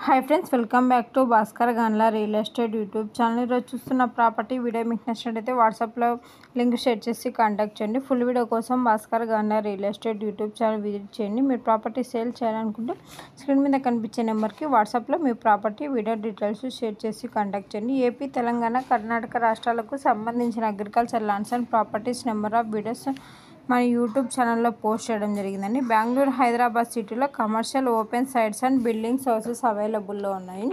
hi friends welcome back to Bhaskar Ganla real estate YouTube channel ఈరోజు చూస్తున్న property video మీకు నచ్చినట్టయితే వాట్సాప్లో లింక్ షేర్ చేసి కాంటాక్ట్ చేయండి ఫుల్ వీడియో కోసం Bhaskar Ganla real estate YouTube channel visit చేయండి మీరు ప్రాపర్టీ సేల్ చేయాలనుకుంటే స్క్రీన్ మీద కనిపించే నెంబర్కి వాట్సాప్లో మీ ప్రాపర్టీ వీడియో డీటెయిల్స్ షేర్ చేసి కాంటాక్ట్ చేయండి ఏపీ తెలంగాణ కర్ణాటక రాష్ట్రాలకు సంబంధించిన agriculture lands and properties number of videos మన యూట్యూబ్ ఛానల్లో పోస్ట్ చేయడం జరిగిందండి బెంగళూరు హైదరాబాద్ సిటీలో commercial open sites and buildings houses అవైలబుల్లో ఉన్నాయి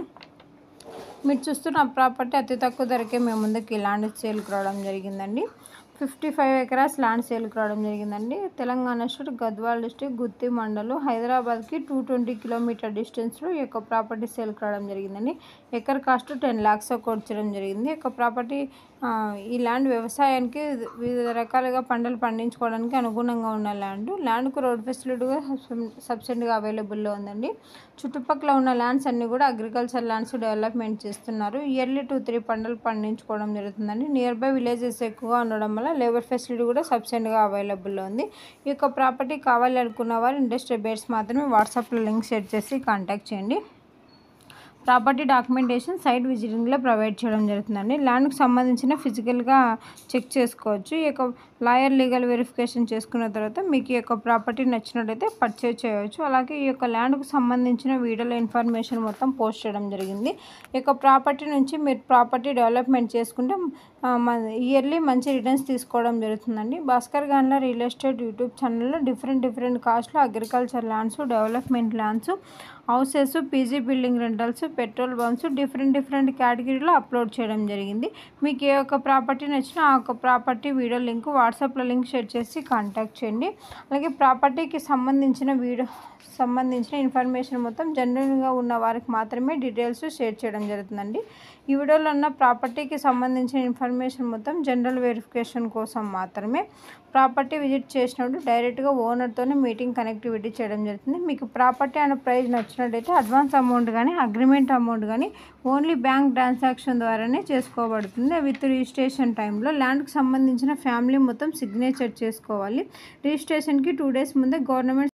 మీరు చూస్తున్న ప్రాపర్టీ అతి తక్కువ ధరకే మేము ముందుకు ఇలాంటి సేల్కి రావడం జరిగిందండి ఫిఫ్టీ ఫైవ్ ఎకరాస్ ల్యాండ్ సేల్కి రావడం జరిగిందండి తెలంగాణ స్టేట్ గద్వాల్ డిస్టిక్ గుత్తి మండలం హైదరాబాద్కి టూ ట్వంటీ కిలోమీటర్ డిస్టెన్స్లో ఈ యొక్క ప్రాపర్టీ సేల్కి రావడం జరిగిందండి ఎకర్ కాస్ట్ టెన్ ల్యాక్స్ కొట్టడం జరిగింది ఈ యొక్క ప్రాపర్టీ ఆ, ఈ ల్యాండ్ వ్యవసాయానికి వివిధ రకాలుగా పంటలు పండించుకోవడానికి అనుగుణంగా ఉన్న ల్యాండ్ ల్యాండ్కు రోడ్ ఫెసిలిటీగా సబ్సిడీగా అవైలబుల్లో ఉందండి చుట్టుపక్కల ఉన్న ల్యాండ్స్ అన్నీ కూడా అగ్రికల్చర్ ల్యాండ్స్ డెవలప్మెంట్ చేస్తున్నారు ఇయర్లీ టూ త్రీ పంటలు పండించుకోవడం జరుగుతుందండి నియర్ బై విలేజెస్ ఎక్కువగా ఉండడం వల్ల లేబర్ ఫెసిలిటీ కూడా సబ్సిడీగా అవైలబుల్లో ఉంది ఈ యొక్క ప్రాపర్టీ కావాలి అనుకున్న వారు ఇండస్ట్రీ బేర్స్ మాత్రమే వాట్సాప్లో లింక్ షేర్ చేసి కాంటాక్ట్ చేయండి ప్రాపర్టీ డాక్యుమెంటేషన్ సైట్ విజిటింగ్లో ప్రొవైడ్ చేయడం జరుగుతుందండి ల్యాండ్కి సంబంధించిన ఫిజికల్గా చెక్ చేసుకోవచ్చు ఈ యొక్క లాయర్ లీగల్ వెరిఫికేషన్ చేసుకున్న తర్వాత మీకు ఈ యొక్క ప్రాపర్టీ నచ్చినట్టయితే పర్చేజ్ చేయవచ్చు అలాగే ఈ యొక్క ల్యాండ్కు సంబంధించిన వీడియోలో ఇన్ఫర్మేషన్ మొత్తం పోస్ట్ చేయడం జరిగింది ఈ యొక్క ప్రాపర్టీ నుంచి మీరు ప్రాపర్టీ డెవలప్మెంట్ చేసుకుంటే ఇయర్లీ మంచి రిటర్న్స్ తీసుకోవడం జరుగుతుందండి భాస్కర్ గాన్ల రియల్ ఎస్టేట్ యూట్యూబ్ ఛానల్లో డిఫరెంట్ డిఫరెంట్ కాస్ట్లో agriculture lands development lands houses PG building rentals petrol bunks different different కేటగిరీలో అప్లోడ్ చేయడం జరిగింది మీకు ఏ ఒక్క ప్రాపర్టీ నచ్చినా ఆ ఒక్క ప్రాపర్టీ వీడియో లింక్ వాట్సాప్లో లింక్ షేర్ చేసి కాంటాక్ట్ చేయండి అలాగే ప్రాపర్టీకి సంబంధించిన వీడియో సంబంధించిన ఇన్ఫర్మేషన్ మొత్తం జనరల్గా ఉన్న వారికి మాత్రమే డీటెయిల్స్ షేర్ చేయడం జరుగుతుందండి ఈ వీడియోలో ఉన్న ప్రాపర్టీకి సంబంధించిన ఇన్ఫర్మేషన్ మొత్తం జనరల్ వెరిఫికేషన్ కోసం మాత్రమే ప్రాపర్టీ విజిట్ చేసినప్పుడు డైరెక్ట్గా ఓనర్తోనే మీటింగ్ కనెక్టివిటీ చేయడం జరుగుతుంది మీకు ప్రాపర్టీ అనే ప్రైస్ నచ్చినట్టయితే అడ్వాన్స్ అమౌంట్ కానీ అగ్రిమెంట్ అమౌంట్ కానీ ఓన్లీ బ్యాంక్ ట్రాన్సాక్షన్ ద్వారానే చేసుకోబడుతుంది విత్ రిజిస్ట్రేషన్ టైంలో ల్యాండ్కి సంబంధించిన ఫ్యామిలీ మొత్తం సిగ్నేచర్ చేసుకోవాలి రిజిస్ట్రేషన్కి టూ డేస్ ముందే గవర్నమెంట్